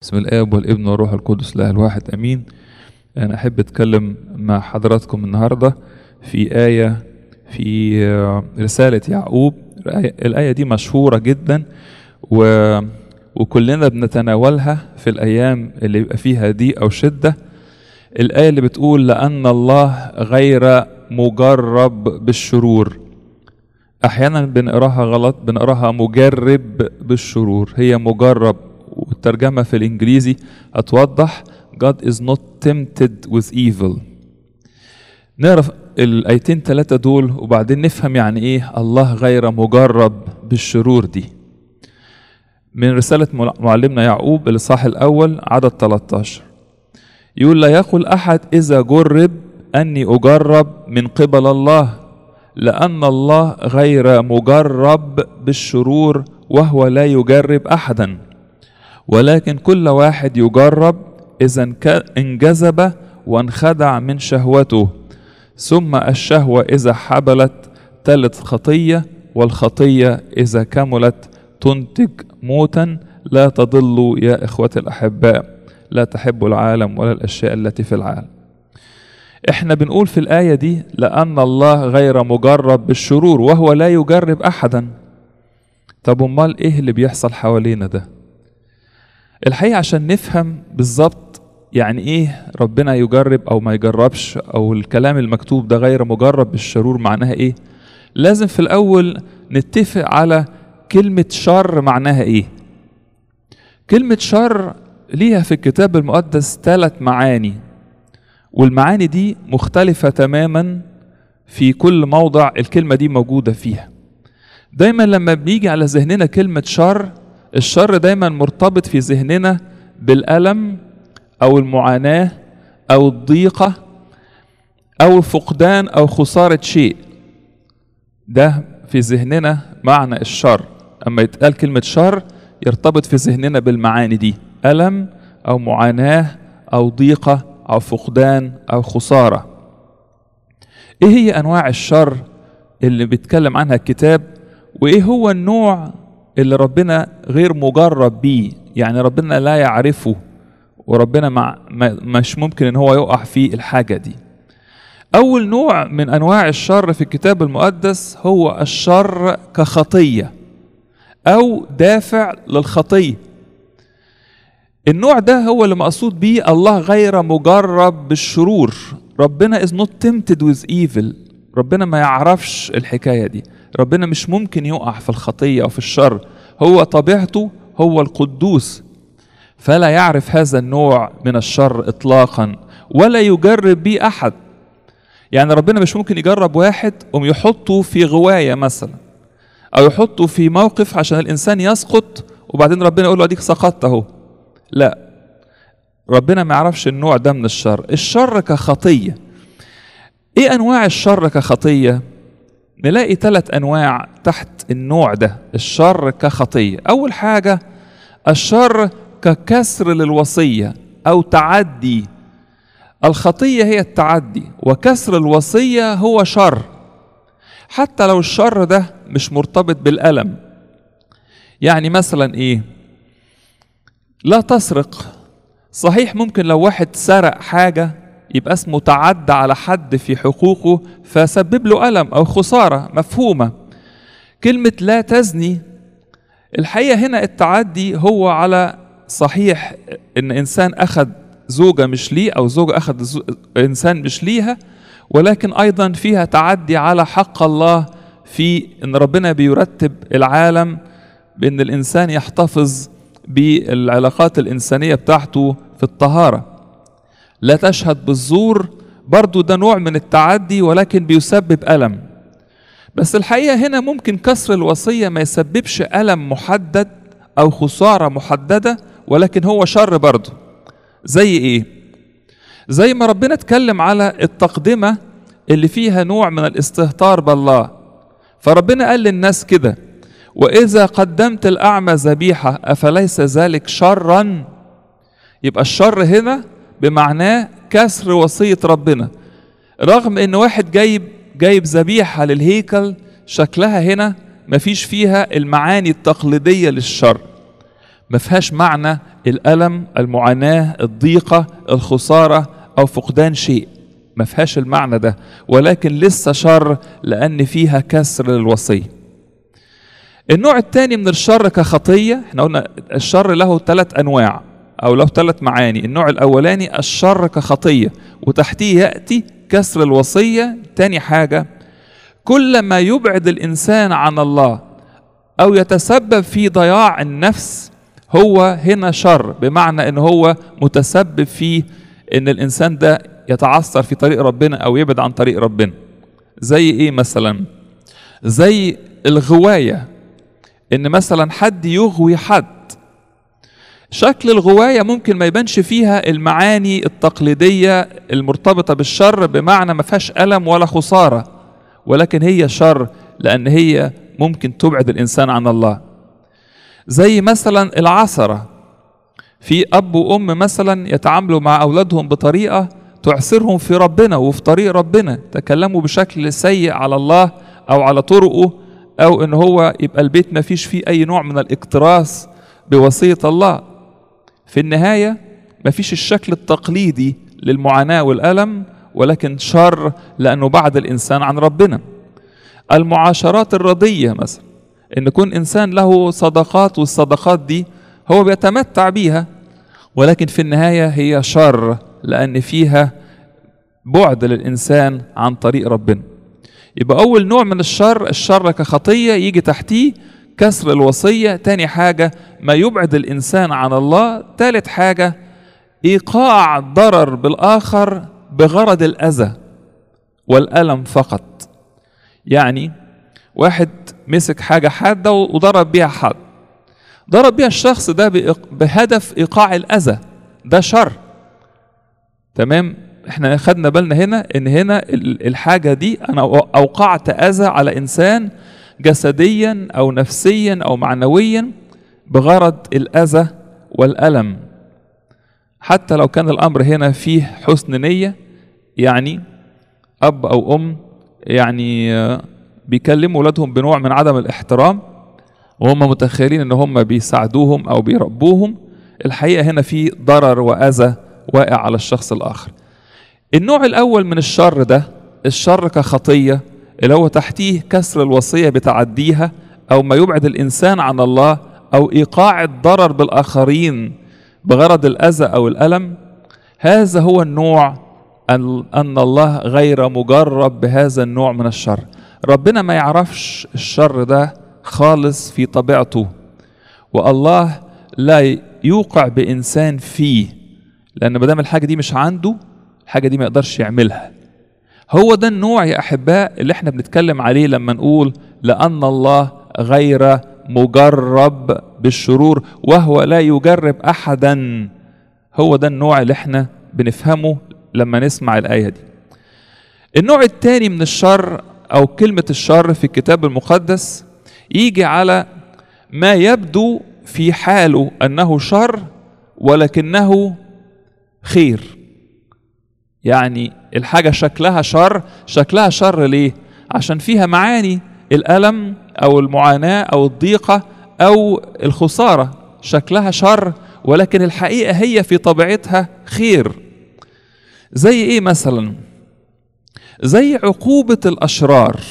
بسم الآب والابن والروح القدس لا الواحد أمين أنا أحب أتكلم مع حضراتكم النهاردة في آية في رسالة يعقوب الآية دي مشهورة جدا و وكلنا بنتناولها في الأيام اللي يبقى فيها ضيق أو شدة الآية اللي بتقول لأن الله غير مجرب بالشرور أحيانا بنقراها غلط بنقراها مجرب بالشرور هي مجرب والترجمة في الإنجليزي هتوضح God is not tempted with evil نعرف الآيتين ثلاثة دول وبعدين نفهم يعني إيه الله غير مجرب بالشرور دي من رسالة معلمنا يعقوب الإصحاح الأول عدد 13 يقول لا يقول أحد إذا جرب أني أجرب من قبل الله لأن الله غير مجرب بالشرور وهو لا يجرب أحدا ولكن كل واحد يجرب إذا انجذب وانخدع من شهوته ثم الشهوة إذا حبلت تلت خطية والخطية إذا كملت تنتج موتا لا تضلوا يا إخوة الأحباء لا تحبوا العالم ولا الأشياء التي في العالم احنا بنقول في الآية دي لأن الله غير مجرب بالشرور وهو لا يجرب أحدا طب امال ايه اللي بيحصل حوالينا ده الحقيقة عشان نفهم بالظبط يعني ايه ربنا يجرب او ما يجربش او الكلام المكتوب ده غير مجرب بالشرور معناها ايه لازم في الاول نتفق على كلمة شر معناها ايه كلمة شر ليها في الكتاب المقدس ثلاث معاني والمعاني دي مختلفة تماما في كل موضع الكلمة دي موجودة فيها دايما لما بيجي على ذهننا كلمة شر الشر دايما مرتبط في ذهننا بالألم أو المعاناة أو الضيقة أو الفقدان أو خسارة شيء ده في ذهننا معنى الشر أما يتقال كلمة شر يرتبط في ذهننا بالمعاني دي ألم أو معاناة أو ضيقة أو فقدان أو خسارة إيه هي أنواع الشر اللي بيتكلم عنها الكتاب وإيه هو النوع اللي ربنا غير مجرب بيه يعني ربنا لا يعرفه وربنا مع مش ممكن ان هو يقع في الحاجه دي اول نوع من انواع الشر في الكتاب المقدس هو الشر كخطيه او دافع للخطيه النوع ده هو اللي مقصود بيه الله غير مجرب بالشرور ربنا is not tempted with evil ربنا ما يعرفش الحكايه دي ربنا مش ممكن يقع في الخطيه او في الشر هو طبيعته هو القدوس فلا يعرف هذا النوع من الشر اطلاقا ولا يجرب به احد يعني ربنا مش ممكن يجرب واحد قوم يحطه في غوايه مثلا او يحطه في موقف عشان الانسان يسقط وبعدين ربنا يقول له اديك سقطت اهو لا ربنا ما يعرفش النوع ده من الشر الشر كخطيه ايه انواع الشر كخطيه نلاقي ثلاث انواع تحت النوع ده الشر كخطيه اول حاجه الشر ككسر للوصيه او تعدي الخطيه هي التعدي وكسر الوصيه هو شر حتى لو الشر ده مش مرتبط بالالم يعني مثلا ايه لا تسرق صحيح ممكن لو واحد سرق حاجه يبقى اسمه تعدى على حد في حقوقه فسبب له ألم أو خسارة مفهومة كلمة لا تزني الحقيقة هنا التعدي هو على صحيح إن إنسان أخذ زوجة مش ليه أو زوجة أخذ إنسان مش ليها ولكن أيضا فيها تعدي على حق الله في إن ربنا بيرتب العالم بإن الإنسان يحتفظ بالعلاقات الإنسانية بتاعته في الطهارة لا تشهد بالزور برضو ده نوع من التعدي ولكن بيسبب ألم بس الحقيقة هنا ممكن كسر الوصية ما يسببش ألم محدد أو خسارة محددة ولكن هو شر برضو زي إيه؟ زي ما ربنا اتكلم على التقدمة اللي فيها نوع من الاستهتار بالله فربنا قال للناس كده وإذا قدمت الأعمى ذبيحة أفليس ذلك شرا يبقى الشر هنا بمعناه كسر وصية ربنا رغم ان واحد جايب جايب ذبيحة للهيكل شكلها هنا مفيش فيها المعاني التقليدية للشر ما فيهاش معنى الألم المعاناة الضيقة الخسارة أو فقدان شيء ما فيهاش المعنى ده ولكن لسه شر لأن فيها كسر للوصية النوع الثاني من الشر كخطية احنا قلنا الشر له ثلاث أنواع أو له ثلاث معاني النوع الأولاني الشر كخطية وتحتيه يأتي كسر الوصية تاني حاجة كل ما يبعد الإنسان عن الله أو يتسبب في ضياع النفس هو هنا شر بمعنى ان هو متسبب في ان الانسان ده يتعثر في طريق ربنا او يبعد عن طريق ربنا زي ايه مثلا زي الغوايه ان مثلا حد يغوي حد شكل الغوايه ممكن ما يبانش فيها المعاني التقليديه المرتبطه بالشر بمعنى ما فيهاش الم ولا خساره ولكن هي شر لان هي ممكن تبعد الانسان عن الله زي مثلا العثرة في أب وأم مثلا يتعاملوا مع أولادهم بطريقة تعسرهم في ربنا وفي طريق ربنا تكلموا بشكل سيء على الله أو على طرقه أو إن هو يبقى البيت ما فيش فيه أي نوع من الاكتراث بوصية الله في النهاية ما فيش الشكل التقليدي للمعاناة والألم ولكن شر لأنه بعد الإنسان عن ربنا المعاشرات الرضية مثلا ان يكون انسان له صدقات والصدقات دي هو بيتمتع بيها ولكن في النهايه هي شر لان فيها بعد للانسان عن طريق ربنا يبقى اول نوع من الشر الشر كخطيه يجي تحتيه كسر الوصيه تاني حاجه ما يبعد الانسان عن الله تالت حاجه ايقاع ضرر بالاخر بغرض الاذى والالم فقط يعني واحد مسك حاجة حادة وضرب بيها حد ضرب بيها الشخص ده بهدف إيقاع الأذى ده شر تمام احنا خدنا بالنا هنا ان هنا الحاجة دي انا اوقعت اذى على انسان جسديا او نفسيا او معنويا بغرض الاذى والالم حتى لو كان الامر هنا فيه حسن نية يعني اب او ام يعني بيكلموا ولادهم بنوع من عدم الاحترام وهم متخيلين ان هم بيساعدوهم او بيربوهم الحقيقه هنا في ضرر واذى واقع على الشخص الاخر النوع الاول من الشر ده الشر كخطيه اللي هو تحتيه كسر الوصيه بتعديها او ما يبعد الانسان عن الله او ايقاع الضرر بالاخرين بغرض الاذى او الالم هذا هو النوع ان الله غير مجرب بهذا النوع من الشر ربنا ما يعرفش الشر ده خالص في طبيعته والله لا يوقع بانسان فيه لان ما دام الحاجه دي مش عنده الحاجه دي ما يقدرش يعملها هو ده النوع يا احباء اللي احنا بنتكلم عليه لما نقول لان الله غير مجرب بالشرور وهو لا يجرب احدا هو ده النوع اللي احنا بنفهمه لما نسمع الايه دي النوع الثاني من الشر او كلمه الشر في الكتاب المقدس يجي على ما يبدو في حاله انه شر ولكنه خير يعني الحاجه شكلها شر شكلها شر ليه عشان فيها معاني الالم او المعاناه او الضيقه او الخساره شكلها شر ولكن الحقيقه هي في طبيعتها خير زي ايه مثلا زي عقوبة الأشرار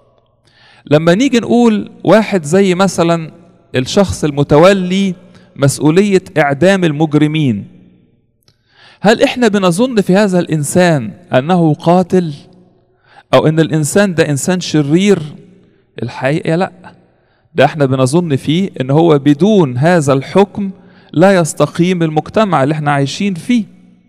لما نيجي نقول واحد زي مثلا الشخص المتولي مسؤولية إعدام المجرمين هل إحنا بنظن في هذا الإنسان أنه قاتل أو أن الإنسان ده إنسان شرير الحقيقة لا ده إحنا بنظن فيه أن هو بدون هذا الحكم لا يستقيم المجتمع اللي إحنا عايشين فيه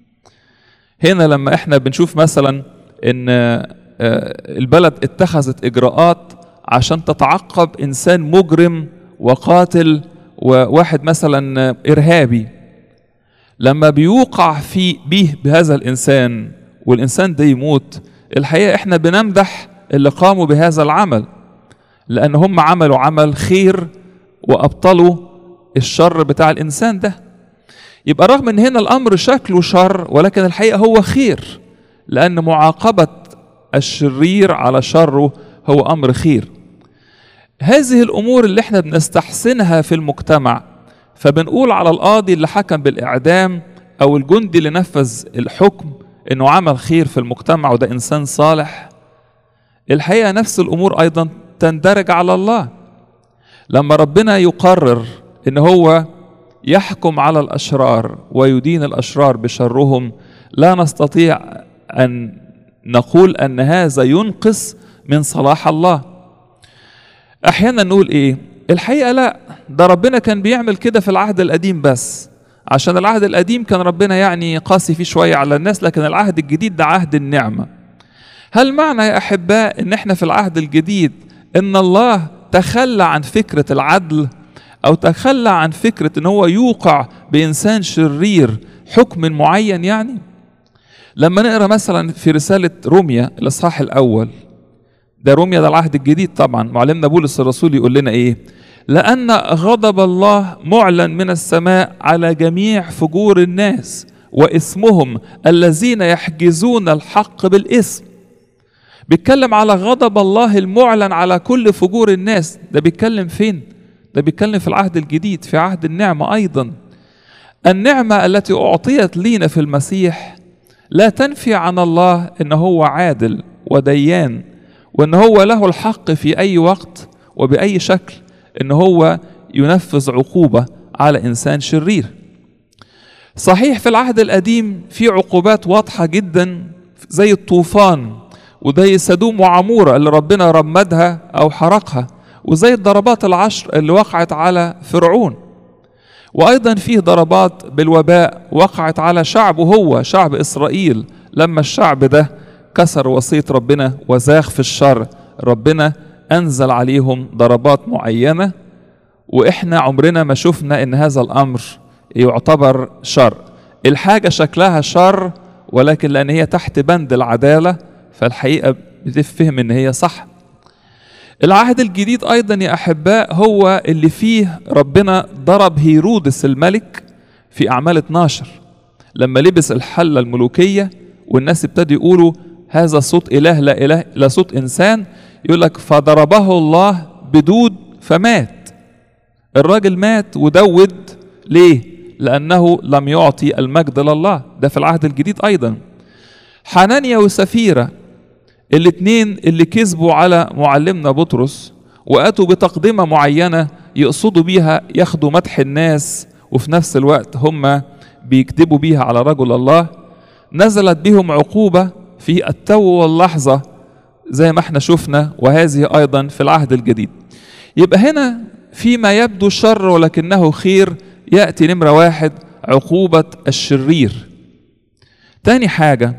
هنا لما إحنا بنشوف مثلا ان البلد اتخذت اجراءات عشان تتعقب انسان مجرم وقاتل وواحد مثلا ارهابي لما بيوقع في به بهذا الانسان والانسان ده يموت الحقيقه احنا بنمدح اللي قاموا بهذا العمل لان هم عملوا عمل خير وابطلوا الشر بتاع الانسان ده يبقى رغم ان هنا الامر شكله شر ولكن الحقيقه هو خير لأن معاقبة الشرير على شره هو أمر خير هذه الأمور اللي احنا بنستحسنها في المجتمع فبنقول على القاضي اللي حكم بالإعدام أو الجندي اللي نفذ الحكم إنه عمل خير في المجتمع وده إنسان صالح الحقيقة نفس الأمور أيضا تندرج على الله لما ربنا يقرر إن هو يحكم على الأشرار ويدين الأشرار بشرهم لا نستطيع أن نقول أن هذا ينقص من صلاح الله أحيانا نقول إيه الحقيقة لا ده ربنا كان بيعمل كده في العهد القديم بس عشان العهد القديم كان ربنا يعني قاسي فيه شوية على الناس لكن العهد الجديد ده عهد النعمة هل معنى يا أحباء إن إحنا في العهد الجديد إن الله تخلى عن فكرة العدل أو تخلى عن فكرة إن هو يوقع بإنسان شرير حكم معين يعني لما نقرا مثلا في رسالة روميا الإصحاح الأول ده روميا ده العهد الجديد طبعا معلمنا بولس الرسول يقول لنا إيه لأن غضب الله معلن من السماء على جميع فجور الناس واسمهم الذين يحجزون الحق بالاسم بيتكلم على غضب الله المعلن على كل فجور الناس ده بيتكلم فين ده بيتكلم في العهد الجديد في عهد النعمة أيضا النعمة التي أعطيت لينا في المسيح لا تنفي عن الله ان هو عادل وديان وان هو له الحق في اي وقت وباي شكل ان هو ينفذ عقوبه على انسان شرير صحيح في العهد القديم في عقوبات واضحه جدا زي الطوفان وزي سدوم وعموره اللي ربنا رمدها او حرقها وزي الضربات العشر اللي وقعت على فرعون وايضا فيه ضربات بالوباء وقعت على شعبه هو شعب اسرائيل لما الشعب ده كسر وصيه ربنا وزاغ في الشر ربنا انزل عليهم ضربات معينه واحنا عمرنا ما شفنا ان هذا الامر يعتبر شر الحاجه شكلها شر ولكن لان هي تحت بند العداله فالحقيقه بتفهم ان هي صح العهد الجديد ايضا يا احباء هو اللي فيه ربنا ضرب هيرودس الملك في اعمال 12 لما لبس الحله الملوكيه والناس ابتدوا يقولوا هذا صوت اله لا اله لا صوت انسان يقول لك فضربه الله بدود فمات الراجل مات ودود ليه لانه لم يعطي المجد لله ده في العهد الجديد ايضا حنانيا وسفيره الاثنين اللي كذبوا على معلمنا بطرس واتوا بتقدمه معينه يقصدوا بيها ياخدوا مدح الناس وفي نفس الوقت هم بيكذبوا بيها على رجل الله نزلت بهم عقوبه في التو واللحظه زي ما احنا شفنا وهذه ايضا في العهد الجديد يبقى هنا فيما يبدو شر ولكنه خير ياتي نمره واحد عقوبه الشرير تاني حاجه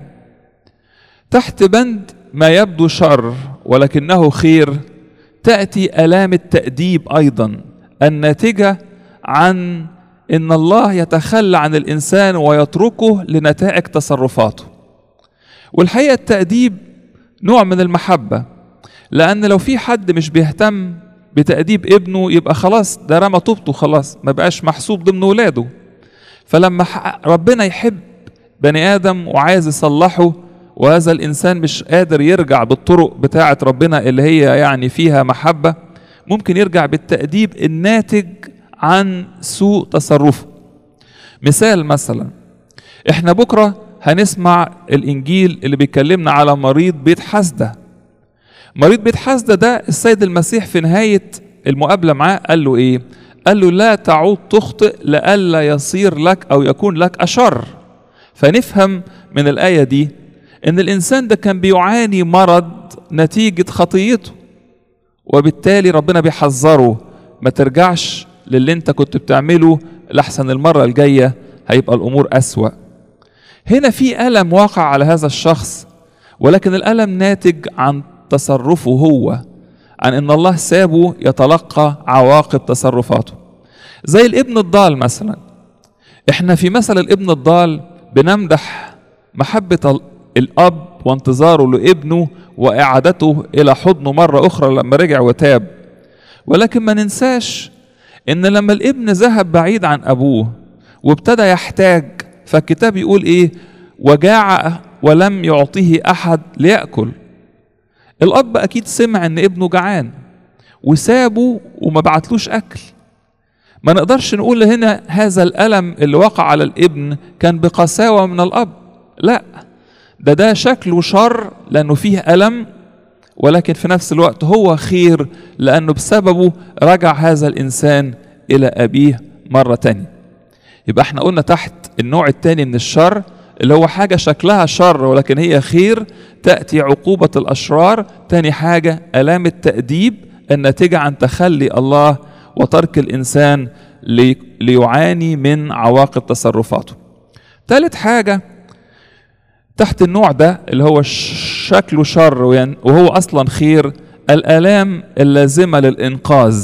تحت بند ما يبدو شر ولكنه خير تاتي الام التاديب ايضا الناتجه عن ان الله يتخلى عن الانسان ويتركه لنتائج تصرفاته والحقيقه التاديب نوع من المحبه لان لو في حد مش بيهتم بتاديب ابنه يبقى خلاص ده رمى طوبته خلاص ما بقاش محسوب ضمن ولاده فلما ربنا يحب بني ادم وعايز يصلحه وهذا الانسان مش قادر يرجع بالطرق بتاعه ربنا اللي هي يعني فيها محبه ممكن يرجع بالتاديب الناتج عن سوء تصرفه مثال مثلا احنا بكره هنسمع الانجيل اللي بيكلمنا على مريض بيت حسده مريض بيت حسده ده السيد المسيح في نهايه المقابله معاه قال له ايه قال له لا تعود تخطئ لئلا يصير لك او يكون لك اشر فنفهم من الايه دي ان الانسان ده كان بيعاني مرض نتيجه خطيته وبالتالي ربنا بيحذره ما ترجعش للي انت كنت بتعمله لحسن المره الجايه هيبقى الامور اسوا هنا في الم واقع على هذا الشخص ولكن الالم ناتج عن تصرفه هو عن ان الله سابه يتلقى عواقب تصرفاته زي الابن الضال مثلا احنا في مثل الابن الضال بنمدح محبه الاب وانتظاره لابنه واعادته الى حضنه مره اخرى لما رجع وتاب ولكن ما ننساش ان لما الابن ذهب بعيد عن ابوه وابتدى يحتاج فالكتاب يقول ايه وجاع ولم يعطيه احد ليأكل الاب اكيد سمع ان ابنه جعان وسابه وما بعتلوش اكل ما نقدرش نقول هنا هذا الألم اللي وقع على الابن كان بقساوة من الأب لا ده ده شكله شر لأنه فيه ألم ولكن في نفس الوقت هو خير لأنه بسببه رجع هذا الإنسان إلى أبيه مرة تانية يبقى احنا قلنا تحت النوع التاني من الشر اللي هو حاجة شكلها شر ولكن هي خير تأتي عقوبة الأشرار تاني حاجة ألام التأديب الناتجة عن تخلي الله وترك الإنسان ليعاني من عواقب تصرفاته ثالث حاجة تحت النوع ده اللي هو شكله شر وهو أصلا خير الآلام اللازمة للإنقاذ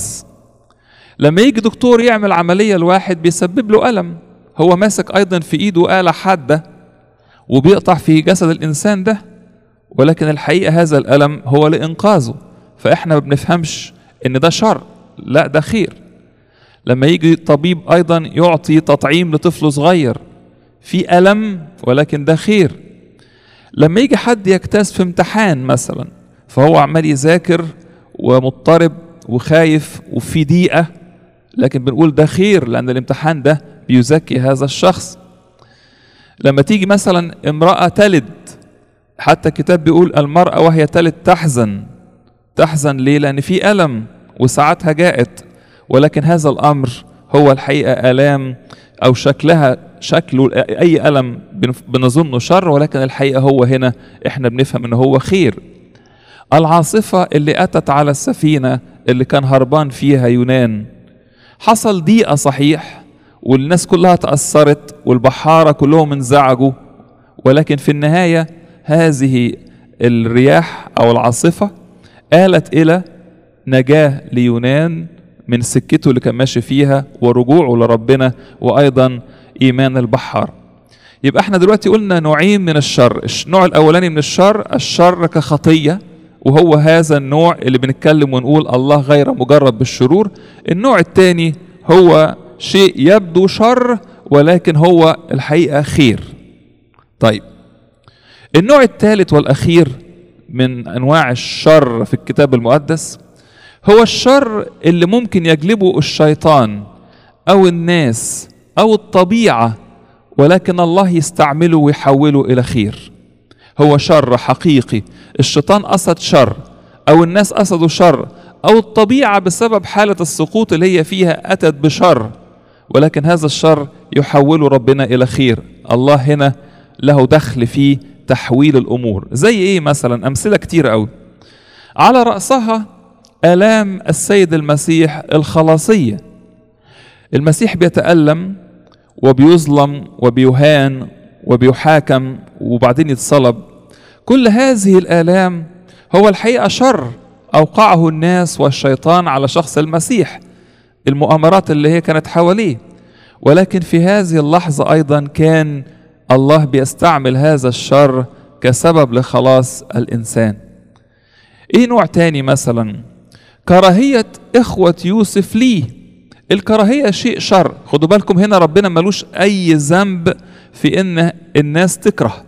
لما يجي دكتور يعمل عملية لواحد بيسبب له ألم هو ماسك أيضا في إيده آلة حادة وبيقطع في جسد الإنسان ده ولكن الحقيقة هذا الألم هو لإنقاذه فإحنا ما بنفهمش إن ده شر لا ده خير لما يجي طبيب أيضا يعطي تطعيم لطفل صغير في ألم ولكن ده خير لما يجي حد يجتاز في امتحان مثلا فهو عمال يذاكر ومضطرب وخايف وفي ضيقة لكن بنقول ده خير لأن الامتحان ده بيزكي هذا الشخص لما تيجي مثلا امرأة تلد حتى الكتاب بيقول المرأة وهي تلد تحزن تحزن ليه؟ لأن في ألم وساعتها جاءت ولكن هذا الأمر هو الحقيقة آلام أو شكلها شكله أي ألم بنظنه شر ولكن الحقيقة هو هنا إحنا بنفهم إن هو خير العاصفة اللي أتت على السفينة اللي كان هربان فيها يونان حصل ضيقة صحيح والناس كلها تأثرت والبحارة كلهم انزعجوا ولكن في النهاية هذه الرياح أو العاصفة آلت إلى نجاة ليونان من سكته اللي كان ماشي فيها ورجوعه لربنا وأيضا إيمان البحار يبقى احنا دلوقتي قلنا نوعين من الشر النوع الأولاني من الشر الشر كخطية وهو هذا النوع اللي بنتكلم ونقول الله غير مجرد بالشرور النوع الثاني هو شيء يبدو شر ولكن هو الحقيقة خير طيب النوع الثالث والأخير من أنواع الشر في الكتاب المقدس هو الشر اللي ممكن يجلبه الشيطان أو الناس أو الطبيعة ولكن الله يستعمله ويحوله إلى خير هو شر حقيقي الشيطان قصد شر أو الناس قصدوا شر أو الطبيعة بسبب حالة السقوط اللي هي فيها أتت بشر ولكن هذا الشر يحوله ربنا إلى خير الله هنا له دخل في تحويل الأمور زي إيه مثلا أمثلة كتير أوي على رأسها آلام السيد المسيح الخلاصية المسيح بيتألم وبيظلم وبيهان وبيحاكم وبعدين يتصلب كل هذه الآلام هو الحقيقة شر أوقعه الناس والشيطان على شخص المسيح المؤامرات اللي هي كانت حواليه ولكن في هذه اللحظة أيضا كان الله بيستعمل هذا الشر كسبب لخلاص الإنسان إيه نوع تاني مثلا كراهية إخوة يوسف ليه الكراهية شيء شر خدوا بالكم هنا ربنا ملوش أي ذنب في إن الناس تكره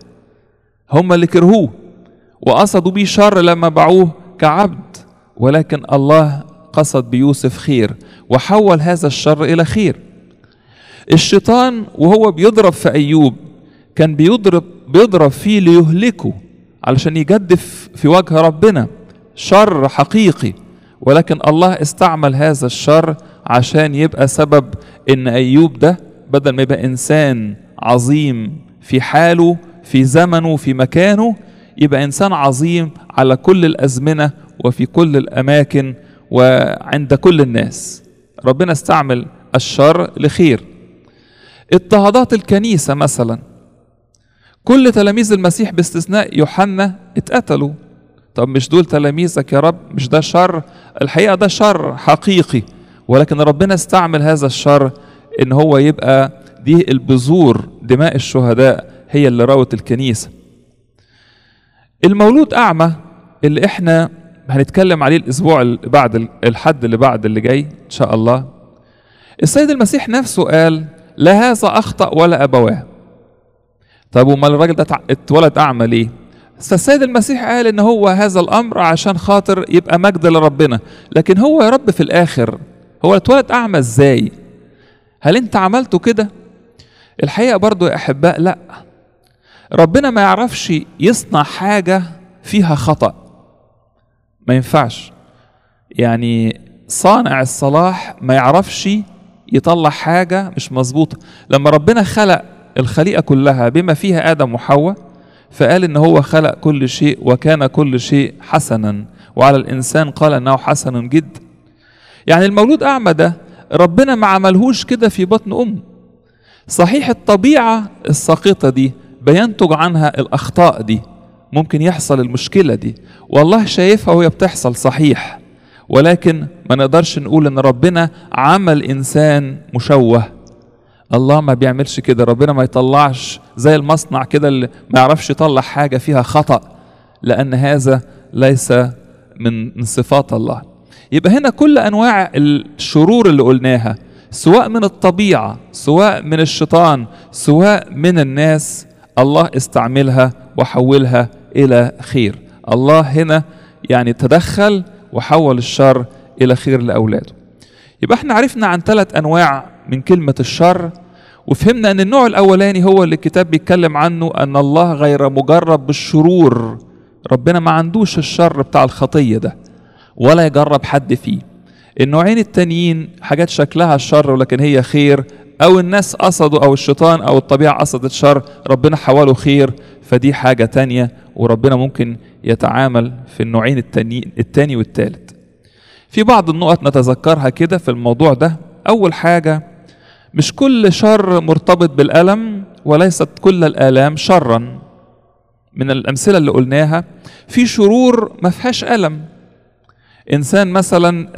هم اللي كرهوه وقصدوا بيه شر لما باعوه كعبد ولكن الله قصد بيوسف خير وحول هذا الشر إلى خير الشيطان وهو بيضرب في أيوب كان بيضرب بيضرب فيه ليهلكه علشان يجدف في وجه ربنا شر حقيقي ولكن الله استعمل هذا الشر عشان يبقى سبب ان ايوب ده بدل ما يبقى انسان عظيم في حاله في زمنه في مكانه يبقى انسان عظيم على كل الازمنه وفي كل الاماكن وعند كل الناس ربنا استعمل الشر لخير اضطهادات الكنيسه مثلا كل تلاميذ المسيح باستثناء يوحنا اتقتلوا طب مش دول تلاميذك يا رب مش ده شر الحقيقه ده شر حقيقي ولكن ربنا استعمل هذا الشر ان هو يبقى دي البذور دماء الشهداء هي اللي روت الكنيسه المولود اعمى اللي احنا هنتكلم عليه الاسبوع اللي بعد الحد اللي بعد اللي جاي ان شاء الله السيد المسيح نفسه قال لا هذا اخطا ولا ابواه طب امال الراجل ده اتولد اعمى ليه فالسيد المسيح قال ان هو هذا الامر عشان خاطر يبقى مجد لربنا لكن هو يا رب في الاخر هو اتولد اعمى ازاي هل انت عملته كده الحقيقة برضو يا أحباء لا ربنا ما يعرفش يصنع حاجة فيها خطأ ما ينفعش يعني صانع الصلاح ما يعرفش يطلع حاجة مش مظبوطة لما ربنا خلق الخليقة كلها بما فيها آدم وحواء فقال إن هو خلق كل شيء وكان كل شيء حسنا وعلى الإنسان قال إنه حسن جدا يعني المولود أعمى ده ربنا ما عملهوش كده في بطن أمه صحيح الطبيعة الساقطة دي بينتج عنها الأخطاء دي ممكن يحصل المشكلة دي والله شايفها وهي بتحصل صحيح ولكن ما نقدرش نقول ان ربنا عمل انسان مشوه الله ما بيعملش كده ربنا ما يطلعش زي المصنع كده اللي ما يعرفش يطلع حاجة فيها خطأ لأن هذا ليس من صفات الله يبقى هنا كل أنواع الشرور اللي قلناها سواء من الطبيعة سواء من الشيطان سواء من الناس الله استعملها وحولها إلى خير الله هنا يعني تدخل وحول الشر إلى خير لأولاده يبقى احنا عرفنا عن ثلاث أنواع من كلمة الشر وفهمنا أن النوع الأولاني هو اللي الكتاب بيتكلم عنه أن الله غير مجرب بالشرور ربنا ما عندوش الشر بتاع الخطية ده ولا يجرب حد فيه النوعين التانيين حاجات شكلها الشر ولكن هي خير أو الناس قصدوا أو الشيطان أو الطبيعة قصدت شر ربنا حوله خير فدي حاجة تانية وربنا ممكن يتعامل في النوعين التاني التاني والتالت في بعض النقط نتذكرها كده في الموضوع ده أول حاجة مش كل شر مرتبط بالألم وليست كل الآلام شرا من الأمثلة اللي قلناها في شرور ما فيهاش ألم إنسان مثلا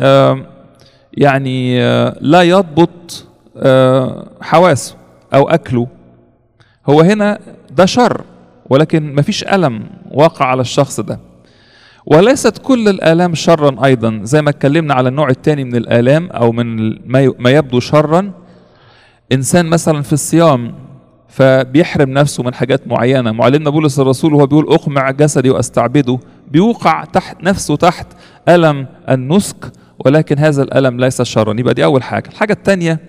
يعني لا يضبط حواسه أو أكله هو هنا ده شر ولكن ما فيش ألم واقع على الشخص ده وليست كل الآلام شرا أيضا زي ما اتكلمنا على النوع الثاني من الآلام أو من ما يبدو شرا إنسان مثلا في الصيام فبيحرم نفسه من حاجات معينة معلمنا بولس الرسول وهو بيقول أقمع جسدي وأستعبده بيوقع تحت نفسه تحت ألم النسك ولكن هذا الألم ليس شرا يبقى دي أول حاجة الحاجة الثانية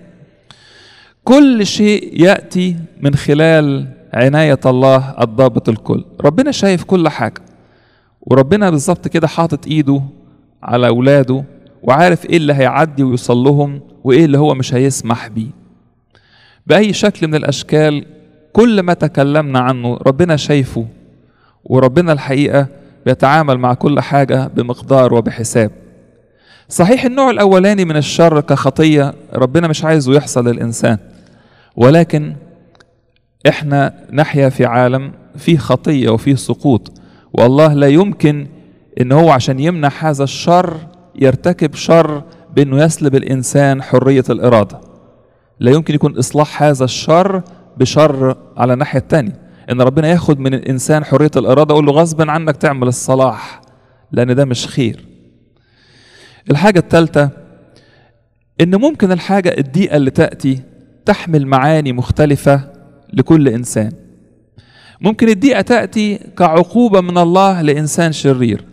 كل شيء يأتي من خلال عناية الله الضابط الكل ربنا شايف كل حاجة وربنا بالظبط كده حاطط ايده على اولاده وعارف ايه اللي هيعدي ويوصل لهم وايه اللي هو مش هيسمح بيه باي شكل من الاشكال كل ما تكلمنا عنه ربنا شايفه وربنا الحقيقه بيتعامل مع كل حاجه بمقدار وبحساب صحيح النوع الاولاني من الشر كخطيه ربنا مش عايزه يحصل للانسان ولكن احنا نحيا في عالم فيه خطيه وفيه سقوط والله لا يمكن ان هو عشان يمنع هذا الشر يرتكب شر بانه يسلب الانسان حريه الاراده لا يمكن يكون اصلاح هذا الشر بشر على الناحيه الثانيه ان ربنا ياخد من الانسان حريه الاراده يقول له غصبا عنك تعمل الصلاح لان ده مش خير الحاجه الثالثه ان ممكن الحاجه الضيقه اللي تاتي تحمل معاني مختلفه لكل انسان ممكن الضيقة تأتي كعقوبة من الله لإنسان شرير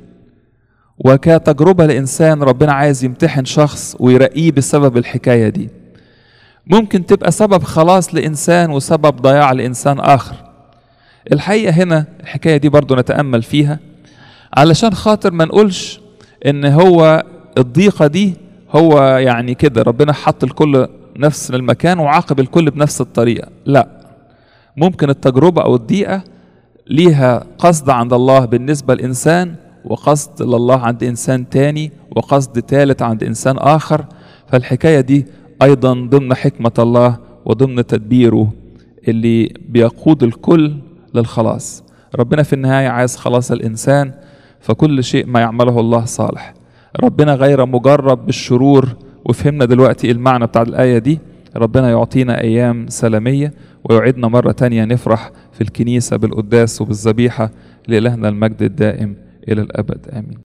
وكتجربة لإنسان ربنا عايز يمتحن شخص ويرقيه بسبب الحكاية دي ممكن تبقى سبب خلاص لإنسان وسبب ضياع لإنسان آخر الحقيقة هنا الحكاية دي برضو نتأمل فيها علشان خاطر ما نقولش إن هو الضيقة دي هو يعني كده ربنا حط الكل نفس المكان وعاقب الكل بنفس الطريقة لا ممكن التجربة أو الضيقة ليها قصد عند الله بالنسبة للإنسان وقصد لله عند إنسان تاني وقصد ثالث عند إنسان آخر فالحكاية دي أيضا ضمن حكمة الله وضمن تدبيره اللي بيقود الكل للخلاص ربنا في النهاية عايز خلاص الإنسان فكل شيء ما يعمله الله صالح ربنا غير مجرب بالشرور وفهمنا دلوقتي المعنى بتاع الآية دي ربنا يعطينا أيام سلامية ويعيدنا مرة تانية نفرح في الكنيسة بالقداس وبالذبيحة لإلهنا المجد الدائم إلى الأبد آمين